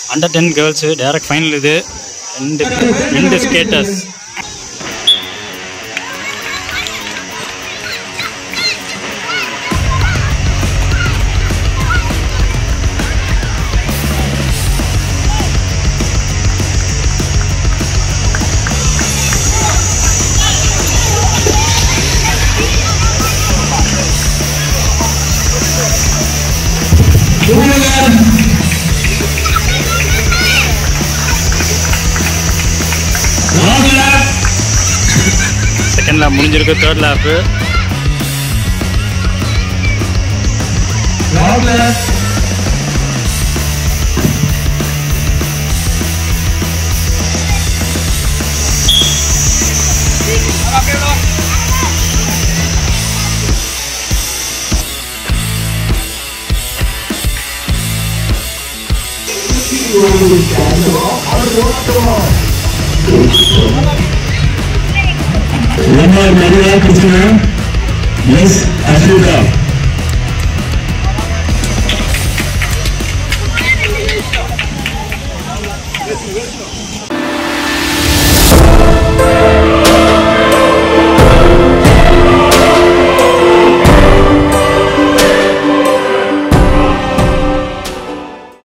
Under ten girls direct final இது ரெண்டு ரெண்டு ஸ்கேட்டர்ஸ் செகண்ட் லேப் முடிஞ்சிருக்கு third lap One more Maria Krishna. Yes, Ashuka.